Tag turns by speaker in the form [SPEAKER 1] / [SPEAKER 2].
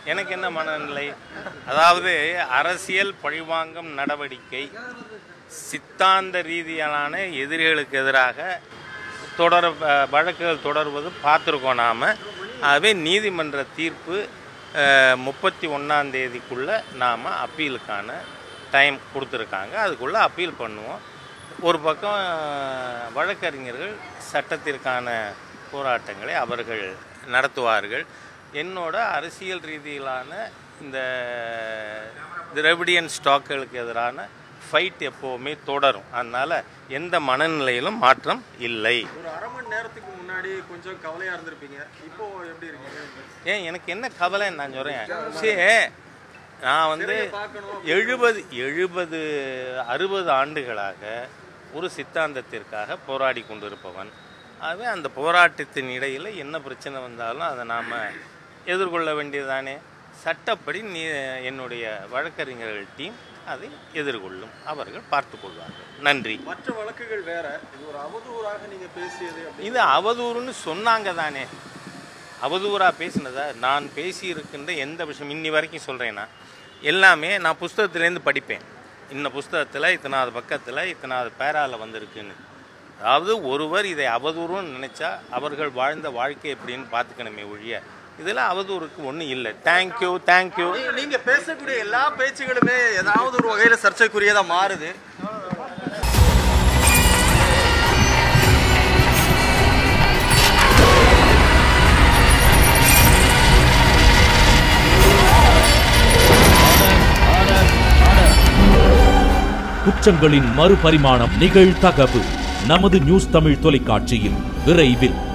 [SPEAKER 1] எனக்கு என்ன மனநிலை அதாவது அரசியல் பழிவாங்கும் நடவடிக்கை சித்தாந்த ரீதியிலான எதிரிகளுக்கு எதிராக தொடர் அஹ், வழக்குகள் தொடர்வது பார்த்துருக்கோம் நாம் ஆகவே நீதிமன்ற தீர்ப்பு முப்பத்தி ஒன்றாம் தேதிக்குள்ளே நாம் அப்பீலுக்கான டைம் கொடுத்துருக்காங்க அதுக்குள்ளே அப்பீல் பண்ணுவோம் ஒரு பக்கம் அஹ், வழக்கறிஞர்கள் சட்டத்திற்கான போராட்டங்களை அவர்கள் நடத்துவார்கள் என்னோட அரசியல் ரீதியிலான இந்த திரவிடியன் ஸ்டாக்குகளுக்கு எதிரான ஃபைட் எப்போவுமே தொடரும் அதனால் எந்த மனநிலையிலும் மாற்றம் இல்லை
[SPEAKER 2] ஒரு அரை மணி நேரத்துக்கு முன்னாடி கொஞ்சம் கவலையா இருந்திருப்பீங்க இப்போ எப்படி இருக்கீங்க
[SPEAKER 1] ஏன் எனக்கு என்ன கவலை நான் சொல்கிறேன் சரி நான் வந்து
[SPEAKER 2] பார்க்கணும்
[SPEAKER 1] எழுபது எழுபது அறுபது ஆண்டுகளாக ஒரு சித்தாந்தத்திற்காக போராடி கொண்டிருப்பவன் ஆகவே அந்த போராட்டத்தின் இடையில் என்ன பிரச்சனை வந்தாலும் அதை நாம் எதிர்கொள்ள வேண்டியதானே சட்டப்படி நீ என்னுடைய வழக்கறிஞர்கள் டீம் அதை எதிர்கொள்ளும் அவர்கள் பார்த்துக் கொள்வார்கள் நன்றி
[SPEAKER 2] மற்ற வழக்குகள் வேற இது ஒரு அவதூறாக நீங்க பேசியது அப்படி
[SPEAKER 1] இது அவதூறுன்னு சொன்னாங்க தானே அவதூறாக பேசினதா நான் பேசியிருக்கின்ற எந்த விஷயம் இன்னி வரைக்கும் சொல்கிறேன்னா எல்லாமே நான் புஸ்தகத்துலேருந்து படிப்பேன் இன்ன புஸ்தகத்தில் இத்தனாவது பக்கத்தில் இத்தனாவது பேரால வந்திருக்குன்னு அதாவது ஒருவர் இதை அவதூறுன்னு நினச்சா அவர்கள் வாழ்ந்த வாழ்க்கை எப்படின்னு பார்த்துக்கணுமே ஒழிய இதில் அவதூறுக்கு ஒன்றும் இல்லை தேங்க்யூ தேங்க்யூ
[SPEAKER 2] நீ- நீங்க பேசக்கூடிய எல்லா பேச்சுகளுமே ஏதாவது ஒரு வகையில சர்ச்சைக்குரியதா மாறுது
[SPEAKER 3] குற்றங்களின் மறுபரிமாணம் நிகழ்தகவு நமது நியூஸ் தமிழ் தொலைக்காட்சியில் விரைவில்